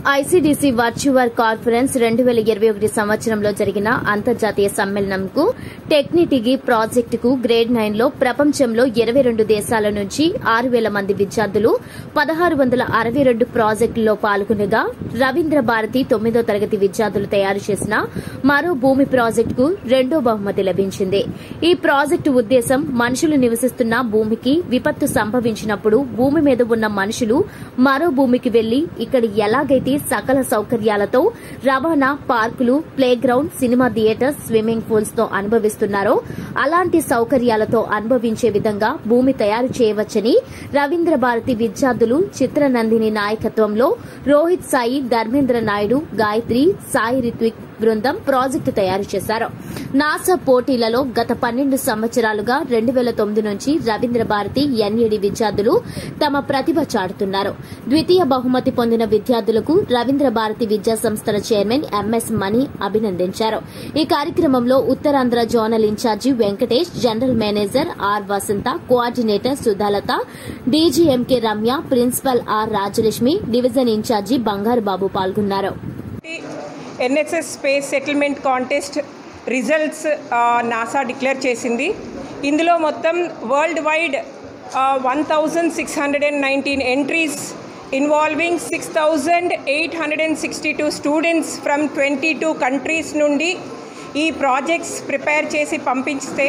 ICDC virtual conference రెండు వేల ఇరవై ఒకటి సంవత్సరంలో జరిగిన అంతర్జాతీయ సమ్మేళనంకు టెక్నిటిగి ప్రాజెక్టుకు గ్రేడ్ నైన్ లో ప్రపంచంలో ఇరవై రెండు దేశాల నుంచి ఆరు వేల మంది విద్యార్థులు పదహారు వందల అరవై రెండు ప్రాజెక్టుల్లో పాల్గొనగా రవీంద్ర భారతి తొమ్మిదో తరగతి విద్యార్థులు తయారు చేసిన మరో భూమి ప్రాజెక్టుకు రెండో బహుమతి లభించింది ఈ ప్రాజెక్టు ఉద్దేశం మనుషులు నివసిస్తున్న భూమికి విపత్తు సంభవించినప్పుడు భూమి మీద ఉన్న మనుషులు మరో భూమికి వెళ్లి ఇక్కడ ఎలాగైతే సకల సౌకర్యాలతో రవాణా పార్కులు playground cinema theatres swimming pools తో అనుభవిస్తున్నారో అలాంటి సౌకర్యాలతో అనుభవించే విధంగా భూమి తయారు చేయవచ్చని రవీంద్ర భారతి విద్యార్థులు చిత్రనందిని నాయకత్వంలో రోహిత్ సాయి ధర్మేంద్ర నాయుడు గాయత్రి సాయి రిత్విక్ బృందం ప్రాజెక్టు తయారు చేశారు నాసా పోటీలలో గత పన్నెండు సంవత్సరాలుగా రెండు వేల తొమ్మిది నుంచి రవీంద్ర భారతి ఎన్ఏడి విద్యార్థులు తమ ప్రతిభ చాటుతున్నారు ద్వితీయ బహుమతి పొందిన విద్యార్థులకు రవీంద్ర భారతి విద్యా సంస్థల చైర్మన్ ఎంఎస్ మణి అభినందించారు ఈ కార్యక్రమంలో Uttarandhra zonal incharge Venkatesh general manager R Vasantha coordinator Sudhalatha డీజీఎంకే Ramya principal R Rajalakshmi division incharge Bangaru Babu పాల్గొన్నారు NSS space settlement contest results NASA declare చేసింది ఇందులో మొత్తం world wide one thousand six hundred and nineteen entries involving six thousand eight hundred and sixty two students from twenty two countries నుండి ఈ projects prepare చేసి పంపిస్తే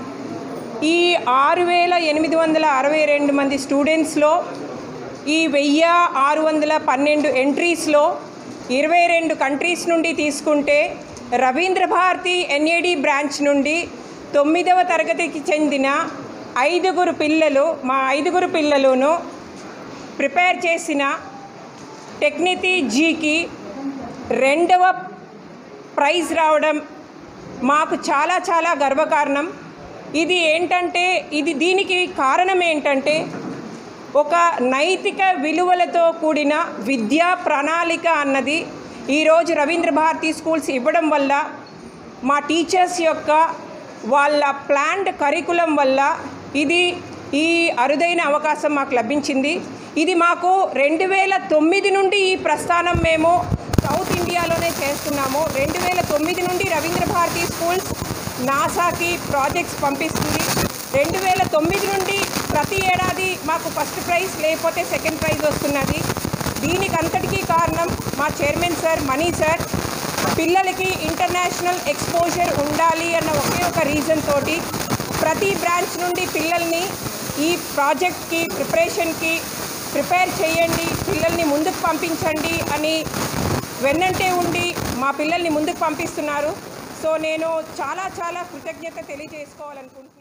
ఈ ఆరు వేల ఎనిమిది వందల అరవై రెండు మంది స్టూడెంట్స్లో ఈ వెయ్యి ఆరు వందల పన్నెండు ఎంట్రీస్లో ఇరవై రెండు కంట్రీస్ నుండి తీసుకుంటే రవీంద్ర భారతి ఎన్ఏడి బ్రాంచ్ నుండి తొమ్మిదవ తరగతికి చెందిన ఐదుగురు పిల్లలు మా ఐదుగురు పిల్లలును ప్రిపేర్ చేసిన టెక్నిటీ జీకి రెండవ ప్రైజ్ రావడం మాకు చాలా చాలా గర్వకారణం ఇది ఏంటంటే ఇది దీనికి కారణం ఏంటంటే ఒక నైతిక విలువలతో కూడిన విద్యా ప్రణాళిక అన్నది ఈరోజు రవీంద్ర భారతి స్కూల్స్ ఇవ్వడం వల్ల మా టీచర్స్ యొక్క వాళ్ళ ప్లాన్డ్ కరికులం వల్ల ఇది ఈ అరుదైన అవకాశం మాకు లభించింది ఇది మాకు రెండు వేల తొమ్మిది నుండి ఈ ప్రస్థానం మేము సౌత్ ఇండియాలోనే చేస్తున్నాము రెండు వేల తొమ్మిది నుండి రవీంద్ర భారతి స్కూల్స్ నాసాకి ప్రాజెక్ట్స్ పంపిస్తుంది రెండు వేల తొమ్మిది నుండి ప్రతి ఏడాది మాకు ఫస్ట్ ప్రైజ్ లేకపోతే సెకండ్ ప్రైజ్ వస్తున్నది దీనికి అంతటికీ కారణం మా చైర్మన్ సార్ మనీ సార్ పిల్లలకి ఇంటర్నేషనల్ ఎక్స్పోజర్ ఉండాలి అన్న ఒకే ఒక రీజన్ తోటి ప్రతి బ్రాంచ్ నుండి పిల్లల్ని ఈ ప్రాజెక్ట్కి ప్రిపరేషన్కి ప్రిపేర్ చేయండి పిల్లల్ని ముందుకు పంపించండి అని వెన్నంటే ఉండి మా పిల్లల్ని ముందుకు పంపిస్తున్నారు సో నేను చాలా చాలా కృతజ్ఞత తెలియజేసుకోవాలనుకుంటున్నాను